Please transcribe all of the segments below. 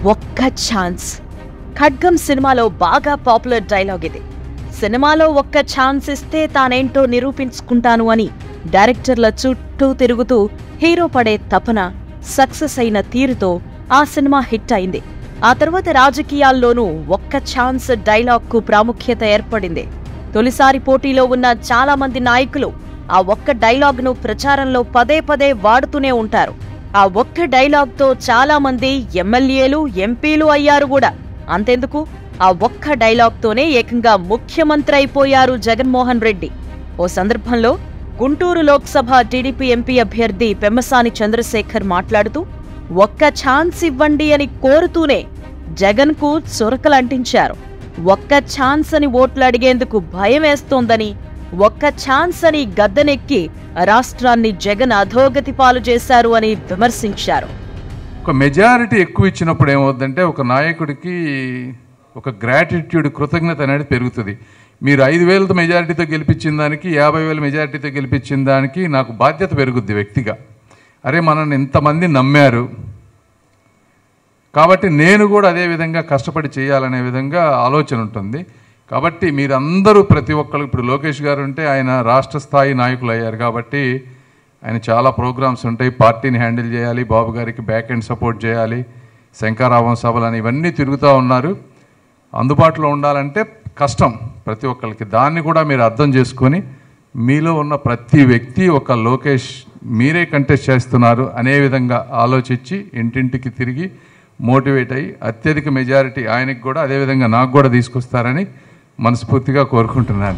ఒక్క ఛాన్స్ ఖడ్గం సినిమాలో బాగా పాపులర్ డైలాగ్ ఇది సినిమాలో ఒక్క ఛాన్స్ ఇస్తే తానేంటో నిరూపించుకుంటాను అని డైరెక్టర్ల చుట్టూ తిరుగుతూ హీరో పడే తపన సక్సెస్ అయిన తీరుతో ఆ సినిమా హిట్ అయింది ఆ తర్వాత రాజకీయాల్లోనూ ఒక్క ఛాన్స్ డైలాగ్కు ప్రాముఖ్యత ఏర్పడింది తొలిసారి పోటీలో ఉన్న చాలా మంది నాయకులు ఆ ఒక్క డైలాగ్ను ప్రచారంలో పదే పదే వాడుతూనే ఉంటారు ఆ ఒక్క డైలాగ్తో చాలా మంది ఎమ్మెల్యేలు ఎంపీలు అయ్యారు కూడా అంతెందుకు ఆ ఒక్క డైలాగ్తోనే ఏకంగా ముఖ్యమంత్రి అయిపోయారు జగన్మోహన్ రెడ్డి ఓ సందర్భంలో గుంటూరు లోక్సభ టీడీపీ ఎంపీ అభ్యర్థి పెమ్మసాని చంద్రశేఖర్ మాట్లాడుతూ ఒక్క ఛాన్స్ ఇవ్వండి అని కోరుతూనే జగన్కు చురకలంటించారు ఒక్క ఛాన్స్ అని ఓట్లు అడిగేందుకు భయం వేస్తోందని ఒక్క ఛాన్స్ అని గద్దెనెక్కి రాష్ట్రాన్ని జగన్ అధోగతి పాలు చేశారు అని విమర్శించారు ఒక మెజారిటీ ఎక్కువ ఇచ్చినప్పుడు ఏమవుద్దంటే ఒక నాయకుడికి ఒక గ్రాటిట్యూడ్ కృతజ్ఞత అనేది పెరుగుతుంది మీరు ఐదు వేలతో మెజారిటీతో గెలిపించిన దానికి యాభై వేల మెజారిటీతో గెలిపించిన దానికి నాకు బాధ్యత పెరుగుద్ది వ్యక్తిగా అరే మనల్ని ఇంతమంది నమ్మారు కాబట్టి నేను కూడా అదే విధంగా కష్టపడి చేయాలనే విధంగా ఆలోచన ఉంటుంది కాబట్టి మీరందరూ ప్రతి ఒక్కరు ఇప్పుడు లోకేష్ గారు ఉంటే ఆయన రాష్ట్ర స్థాయి నాయకులు అయ్యారు కాబట్టి ఆయన చాలా ప్రోగ్రామ్స్ ఉంటాయి పార్టీని హ్యాండిల్ చేయాలి బాబు గారికి బ్యాక్ ఎండ్ సపోర్ట్ చేయాలి శంకారావం సభలు అని ఇవన్నీ తిరుగుతూ ఉన్నారు అందుబాటులో ఉండాలంటే కష్టం ప్రతి ఒక్కరికి దాన్ని కూడా మీరు అర్థం చేసుకొని మీలో ఉన్న ప్రతి వ్యక్తి ఒక లోకేష్ మీరే కంటెస్ట్ చేస్తున్నారు అనే విధంగా ఆలోచించి ఇంటింటికి తిరిగి మోటివేట్ అయ్యి అత్యధిక మెజారిటీ ఆయనకి కూడా అదేవిధంగా నాకు కూడా తీసుకొస్తారని మనస్ఫూర్తిగా కోరుకుంటున్నాను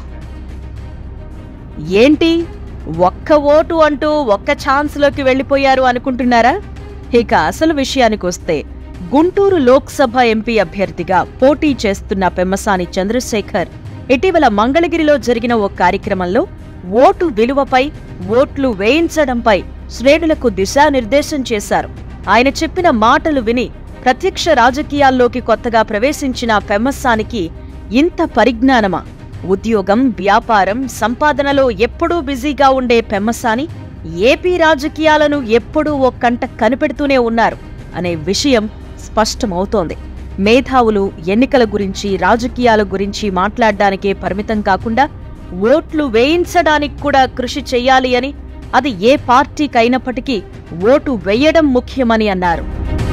ఏంటి ఒక్క ఓటు అంటూ ఒక్క ఛాన్స్లోకి వెళ్ళిపోయారు అనుకుంటున్నారా ఇక అసలు విషయానికి వస్తే గుంటూరు లోక్సభ ఎంపీ అభ్యర్థిగా పోటీ చేస్తున్న పెమ్మసాని చంద్రశేఖర్ ఇటీవల మంగళగిరిలో జరిగిన ఓ కార్యక్రమంలో ఓటు విలువపై ఓట్లు వేయించడంపై శ్రేణులకు దిశానిర్దేశం చేశారు ఆయన చెప్పిన మాటలు విని ప్రత్యక్ష రాజకీయాల్లోకి కొత్తగా ప్రవేశించిన పెమ్మసానికి ఇంత పరిజ్ఞానమా ఉద్యోగం వ్యాపారం సంపాదనలో ఎప్పుడూ బిజీగా ఉండే పెమ్మసాని ఏపీ రాజకీయాలను ఎప్పుడూ ఓ కంట కనిపెడుతూనే ఉన్నారు అనే విషయం స్పష్టమవుతోంది మేధావులు ఎన్నికల గురించి రాజకీయాల గురించి మాట్లాడడానికే పరిమితం కాకుండా ఓట్లు వేయించడానికి కూడా కృషి చెయ్యాలి అని అది ఏ పార్టీకైనప్పటికీ ఓటు వేయడం ముఖ్యమని అన్నారు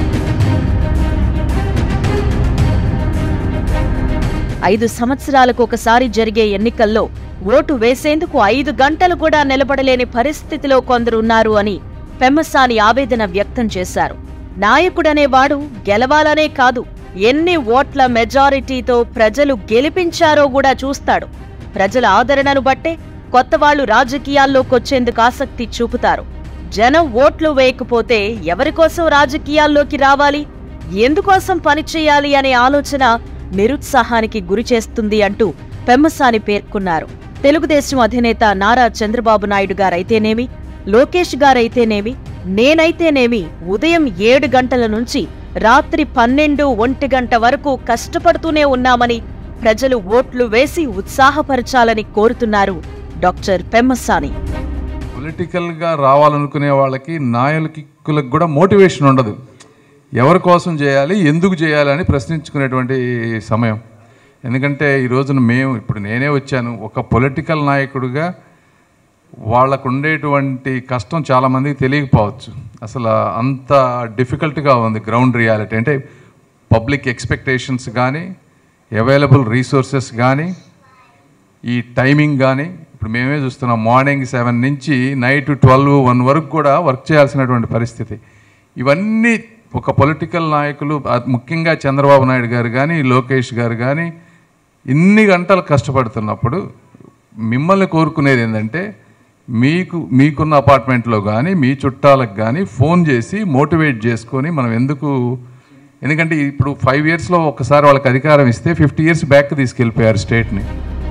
ఐదు సంవత్సరాలకు ఒకసారి జరిగే ఎన్నికల్లో ఓటు వేసేందుకు ఐదు గంటలు కూడా నిలబడలేని పరిస్థితిలో కొందరున్నారు అని పెమ్మసాని ఆవేదన వ్యక్తం చేశారు నాయకుడనేవాడు గెలవాలనే కాదు ఎన్ని ఓట్ల మెజారిటీతో ప్రజలు గెలిపించారో కూడా చూస్తాడు ప్రజల ఆదరణను బట్టే కొత్తవాళ్లు రాజకీయాల్లోకొచ్చేందుకు ఆసక్తి చూపుతారు జనం ఓట్లు వేయకపోతే ఎవరికోసం రాజకీయాల్లోకి రావాలి ఎందుకోసం పనిచేయాలి అనే ఆలోచన నిరుత్సాహానికి గురిచేస్తుంది అంటూ పెమ్మసాని పేర్కొన్నారు తెలుగుదేశం అధినేత నారా చంద్రబాబు నాయుడు గారైతేనేమి లోకేష్ గారైతేనేమి నేనైతేనేమి ఉదయం ఏడు గంటల నుంచి రాత్రి పన్నెండు ఒంటి గంట వరకు కష్టపడుతూనే ఉన్నామని ప్రజలు ఓట్లు వేసి ఉత్సాహపరచాలని కోరుతున్నారు డాక్టర్ పెమ్మసాని పొలిటికల్గా రావాలనుకునే వాళ్ళకి నాయకులకు కూడా మోటివేషన్ ఉండదు ఎవరి కోసం చేయాలి ఎందుకు చేయాలి అని ప్రశ్నించుకునేటువంటి సమయం ఎందుకంటే ఈ రోజున మేము ఇప్పుడు నేనే వచ్చాను ఒక పొలిటికల్ నాయకుడిగా వాళ్ళకు ఉండేటువంటి కష్టం చాలామందికి తెలియకపోవచ్చు అసలు అంత డిఫికల్ట్గా ఉంది గ్రౌండ్ రియాలిటీ అంటే పబ్లిక్ ఎక్స్పెక్టేషన్స్ కానీ అవైలబుల్ రీసోర్సెస్ కానీ ఈ టైమింగ్ కానీ ఇప్పుడు మేమే చూస్తున్నాం మార్నింగ్ సెవెన్ నుంచి నైట్ ట్వెల్వ్ వన్ వరకు కూడా వర్క్ చేయాల్సినటువంటి పరిస్థితి ఇవన్నీ ఒక పొలిటికల్ నాయకులు ఆ- ముఖ్యంగా చంద్రబాబు నాయుడు గారు కానీ లోకేష్ గారు కానీ ఇన్ని గంటలు కష్టపడుతున్నప్పుడు మిమ్మల్ని కోరుకునేది ఏంటంటే మీకు మీకున్న అపార్ట్మెంట్లో కానీ మీ చుట్టాలకు కానీ ఫోన్ చేసి మోటివేట్ చేసుకొని మనం ఎందుకు ఎందుకంటే ఇప్పుడు ఫైవ్ ఇయర్స్లో ఒకసారి వాళ్ళకి అధికారం ఇస్తే ఫిఫ్టీ ఇయర్స్ బ్యాక్ తీసుకెళ్ళిపోయారు స్టేట్ని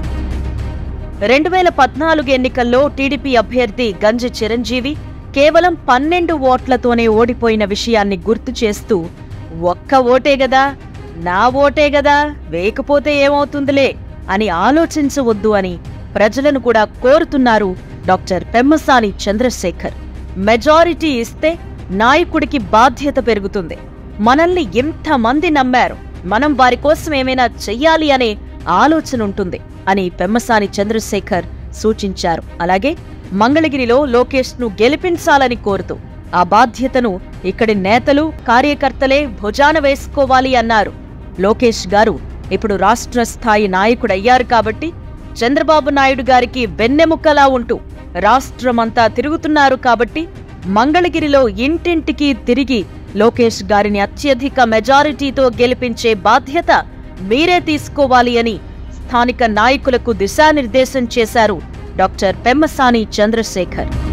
రెండు వేల పద్నాలుగు ఎన్నికల్లో టీడీపీ అభ్యర్థి గంజి చిరంజీవి కేవలం పన్నెండు ఓట్లతోనే ఓడిపోయిన విషయాన్ని గుర్తు చేస్తూ ఒక్క ఓటే గదా నా ఓటే గదా వేయకపోతే ఏమవుతుందిలే అని ఆలోచించవద్దు అని ప్రజలను కూడా కోరుతున్నారు డాక్టర్ పెమ్మసాని చంద్రశేఖర్ మెజారిటీ ఇస్తే నాయకుడికి బాధ్యత పెరుగుతుంది మనల్ని ఇంతమంది నమ్మారు మనం వారి కోసం ఏమైనా చెయ్యాలి అనే ఆలోచన ఉంటుంది అని పెమ్మసాని చంద్రశేఖర్ సూచించారు అలాగే మంగళగిరిలో లోకేష్ ను గెలిపించాలని కోరుతూ ఆ బాధ్యతను ఇక్కడి నేతలు కార్యకర్తలే భుజాన వేసుకోవాలి అన్నారు లోకేష్ గారు ఇప్పుడు రాష్ట్ర స్థాయి నాయకుడయ్యారు కాబట్టి చంద్రబాబు నాయుడు గారికి వెన్నెముకలా ఉంటూ రాష్ట్రమంతా తిరుగుతున్నారు కాబట్టి మంగళగిరిలో ఇంటింటికి తిరిగి లోకేష్ గారిని అత్యధిక మెజారిటీతో గెలిపించే బాధ్యత మీరే తీసుకోవాలి అని స్థానిక నాయకులకు దిశానిర్దేశం చేశారు డాక్టర్ పెమ్మసాని చంద్రశేఖర్